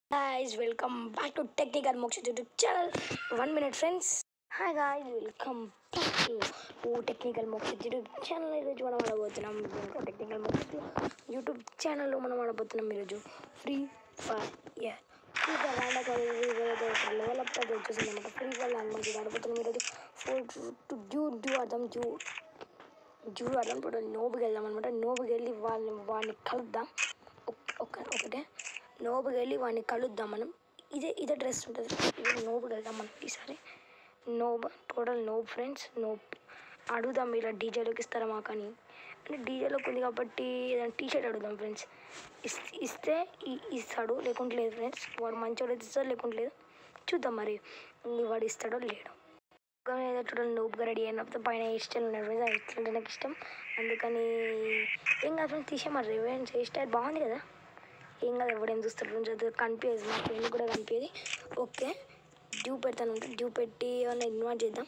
guys welcome back to technical moksha youtube channel one minute friends hi guys welcome back to ఓ technical Moksha YouTube channel ఈరోజు మనం ఆడబోతున్నాం technical Moksha YouTube ఛానల్లో మనం ఆడబోతున్నాం ఈరోజు ఫ్రీ ఫైర్ ఫ్రీ ఫైర్ ఆడక level up అయితే వచ్చేసింది అనమాట ఫ్రీ ఫైర్ లాంగ్వేజ్ ఆడబోతున్నాం ఈరోజు ఫోర్ టు డ్యూ డ్యూ అర్థం డ్యూ డ్యూ అర్థం ఇప్పుడు నోబుకి వెళ్దాం అనమాట నోబుకి వెళ్ళి వాళ్ళని వాడిని కలుద్దాం ఒక్- ఒక ఒకటే నోబుకి వెళ్ళి వాడిని కలుద్దాం మనం ఇదే ఇదే డ్రెస్ ఉంటుంది ఇది నోబుకి వెళ్దాం మనం ఈసారి నోబ్ టోటల్ నోబ్ ఫ్రెండ్స్ నోబ్ అడుగుదాం ఇలా డీజేలోకి ఇస్తారా మాకు అని అంటే డీజేలోకి ఉంది కాబట్టి ఏదైనా టీ షర్ట్ అడుగుదాం ఫ్రెండ్స్ ఇస్- ఇస్తే ఇ- ఇస్తాడు లేకుంటే లేదు ఫ్రెండ్స్ వాడు మంచోడు అయితే ఇస్తాడు లేకుంటే లేదు చూద్దాం మరి ఈ వాడు ఇస్తాడో లేడో కానీ ఏదో చూడండి నూపుగా రెడీ అయినప్పుడు పైన ఇష్టం ఉన్నాయి ఫ్రెండ్స్ ఆ ఇష్టం అంటే నాకు ఇష్టం అందుకని ఏం కాదు ఫ్రెండ్స్ తీసే మరి రివెంజ్ హెయిర్ స్టైల్ బాగుంది కదా ఏం కాదు ఎవడేం చూస్తారు ఫ్రెండ్స్ అది కనిపించదు మా ఫ్రెండ్ కూడా కనిపించేది ఓకే డ్యూ పెడతాను అంటే డ్యూ పెట్టి ఏమైనా ఇన్వైట్ చేద్దాం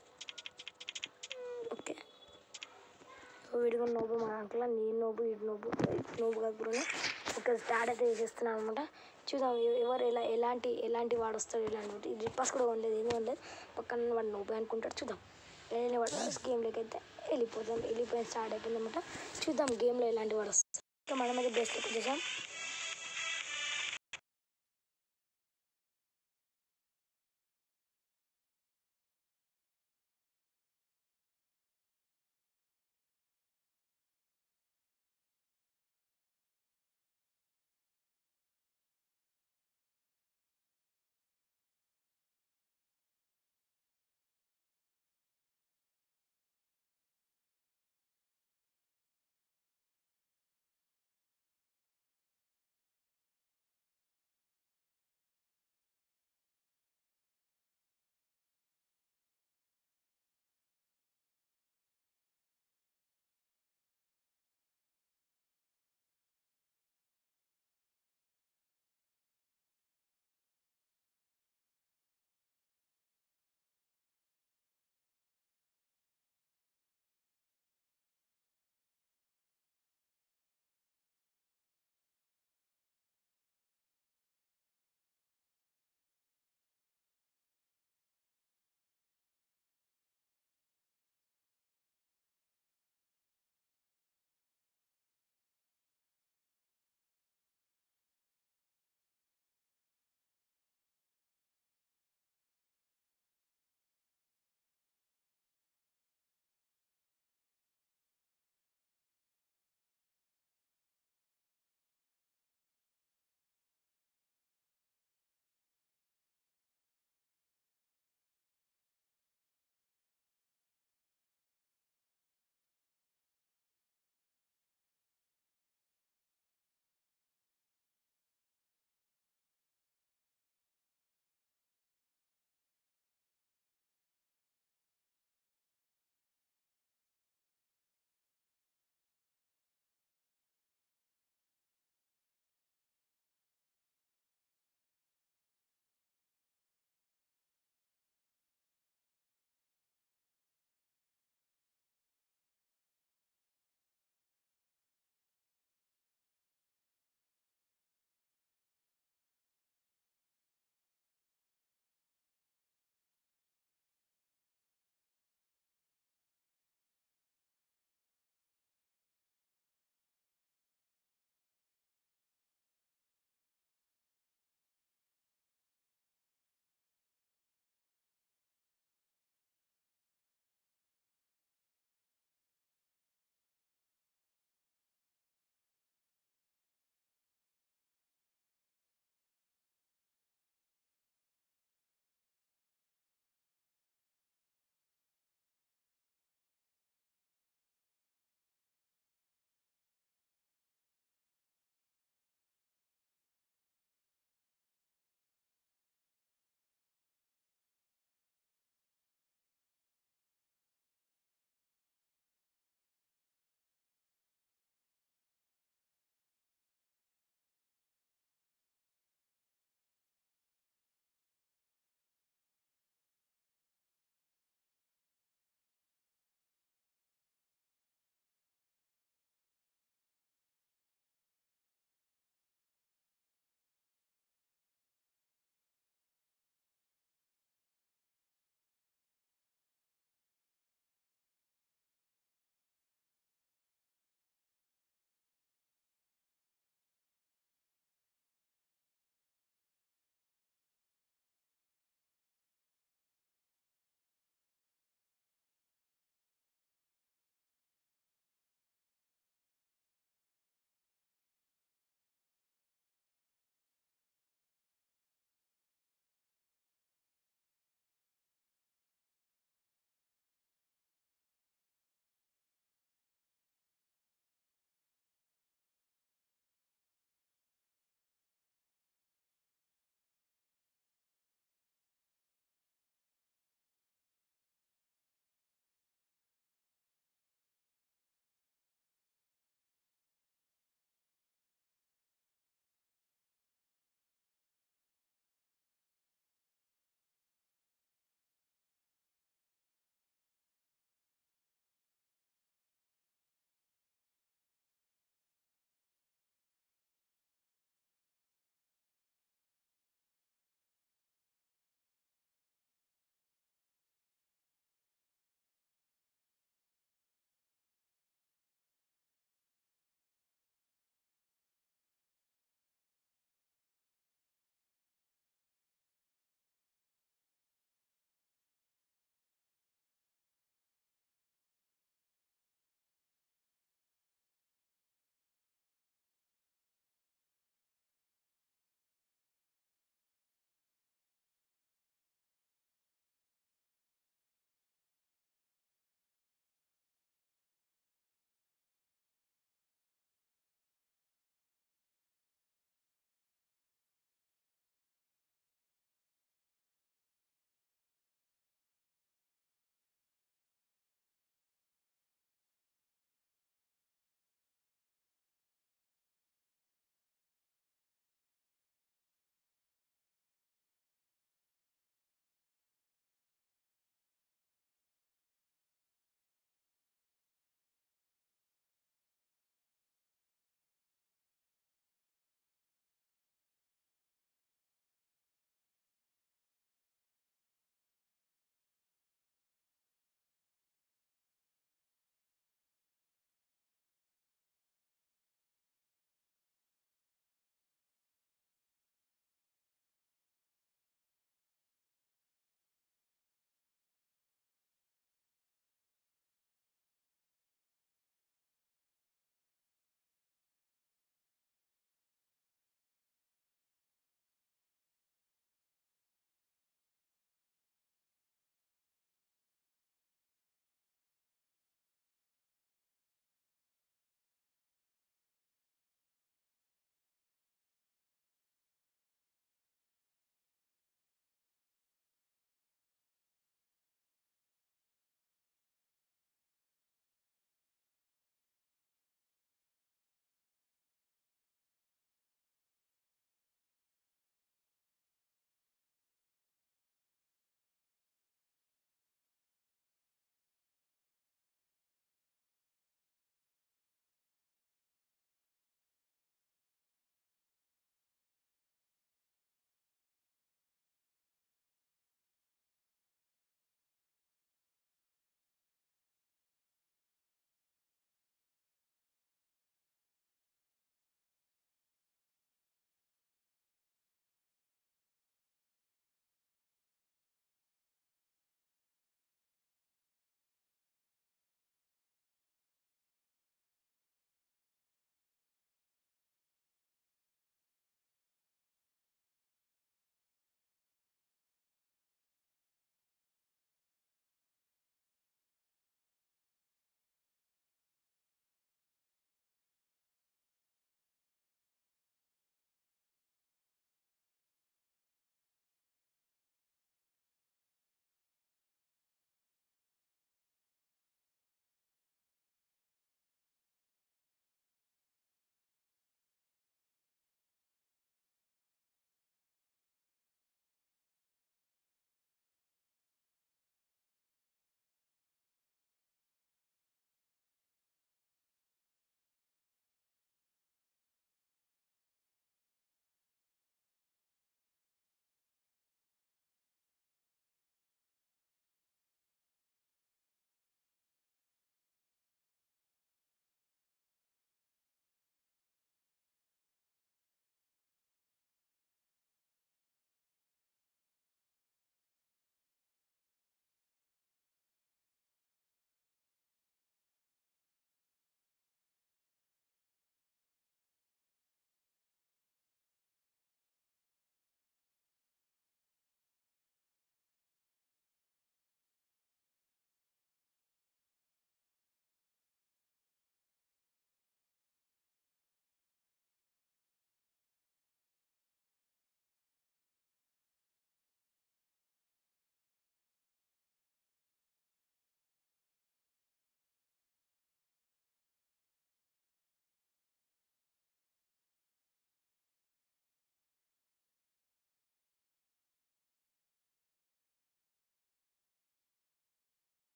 ఓకే వీడిగా నోబు మా అంకుల్ నేను నోబు ఇటు నోబు ఇటు నోబు కాదు బ్రో ఓకే స్టార్ట్ అయితే చేసేస్తున్నాను అనమాట చూద్దాం ఎవ- ఎవరు ఎలా ఎలాంటి ఎలాంటి వాడు వస్తాడు ఇలాంటి రిపాస్ కూడా ఉండలేదు ఏమీ ఉండలేదు పక్కన వాడు నోబు అనుకుంటాడు చూద్దాం వెళ్ళిన వాడు గేమ్లోకి అయితే వెళ్ళిపోతాం వెళ్ళిపోయి స్టార్ట్ అయిపోయింది అనమాట చూద్దాం గేమ్లో ఎలాంటి వాడు వస్తాడు ఇంకా మనమైతే బెస్ట్లోకి వచ్చేసాం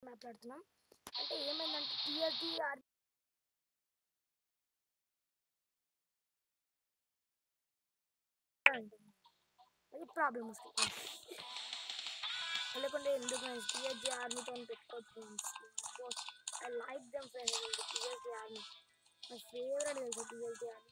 మాట్లాడుతున్నాం అంటే ఏమైందంటే టీఆర్టీ ఆర్ అది ప్రాబ్లం వస్తుంది లేకుంటే ఎందుకు టీఎస్జీ ఆర్మీతో పెట్టుకోవచ్చు friends I like them friends TSG army నా ఫేవరెట్ తెలుసు టీఎస్జీ ఆర్మీ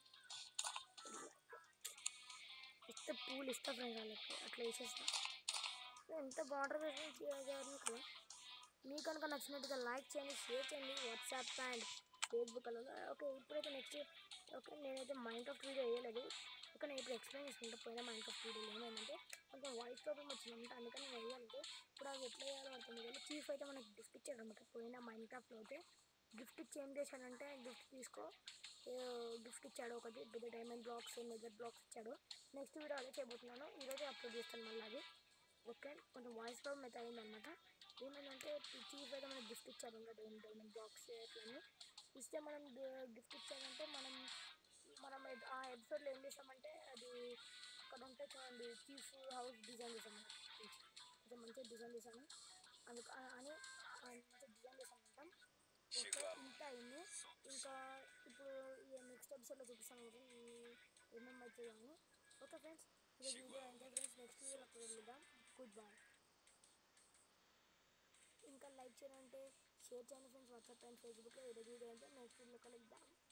ఇస్తే పూలు ఇస్తా ఫ్రెండ్స్ వాళ్ళకి అట్లా వేసేస్తా ఎంత బాగుంటుంది ఫ్రెండ్స్ టీఎస్జీ ఆర్మీ కదా మీకు కనుక నచ్చినట్టుగా లైక్ చేయండి షేర్ చేయండి వాట్సాప్ అండ్ ఫేస్బుక్ అలా ఓకే ఇప్పుడైతే నెక్స్ట్ ఓకే నేనైతే మైండ్ క్రాఫ్ట్ వీడియో వేయలేదు ఓకే నేను ఇప్పుడు ఎక్స్ప్లెయిన్ చేసుకుంటా పోయిన మైండ్ క్రాఫ్ట్ వీడియోలో ఏమైందంటే కొంచెం వాయిస్ ప్రాబ్లమ్ వచ్చిందంటే అందుకని నేను వేయాలంటే ఇప్పుడు అది ఎట్లా వేయాలో అర్థం కాదు చీఫ్ అయితే మనకి గిఫ్ట్ ఇచ్చాడు అనమాట పోయిన మైండ్ క్రాఫ్ట్లో అయితే గిఫ్ట్ ఇచ్చి ఏం చేశాడంటే గిఫ్ట్ తీసుకో గిఫ్ట్ ఇచ్చాడు ఒకటి పెద్ద డైమండ్ బ్లాక్స్ మెజర్ బ్లాక్స్ ఇచ్చాడు నెక్స్ట్ వీడియో అదే చేయబోతున్నాను ఈరోజే అప్లోడ్ చేస్తాను మళ్ళీ అది ఓకే కొంచెం వాయిస్ ప్రాబ్లం అయితే అయిందనమాట ఏమైందంటే చీఫ్ అయితే మనకి గిఫ్ట్ ఇచ్చారు ఇంకా డైమండ్ బాక్స్ ఇట్లన్నీ ఇస్తే మనం గిఫ్ట్ ఇచ్చారంటే మనం మనం ఎడ్- ఆ ఎపిసోడ్లో ఏం చేసామంటే అది అక్కడ ఉంటే చూడండి చీఫ్ హౌస్ డిజైన్ చేసాం మనం కొంచెం మంచిగా డిజైన్ చేశాను అందుకు ఆ- అని ఆ మంచిగా డిజైన్ చేసామంట ఓకే ఇంత అయింది ఇంకా ఇప్పుడు ఈ నెక్స్ట్ ఎపిసోడ్లో చూపిస్తాను కూడా ఏమేమి అవుతుందో అని ఓకే ఫ్రెండ్స్ ఇది వీడియో ఎంజాయ్ ఫ్రెండ్స్ నెక్స్ట్ వీడియోలో అప్పుడు వెళ్దాం గుడ్ బాయ్ ఇంకా లైక్ చేయాలంటే షేర్ చేయండి ఫ్రెండ్స్ వాట్సాప్ అండ్ ఫేస్బుక్లో ఈరోజు వీడియో అంటే నెక్స్ట్ వీడియోలో కలుద్దాం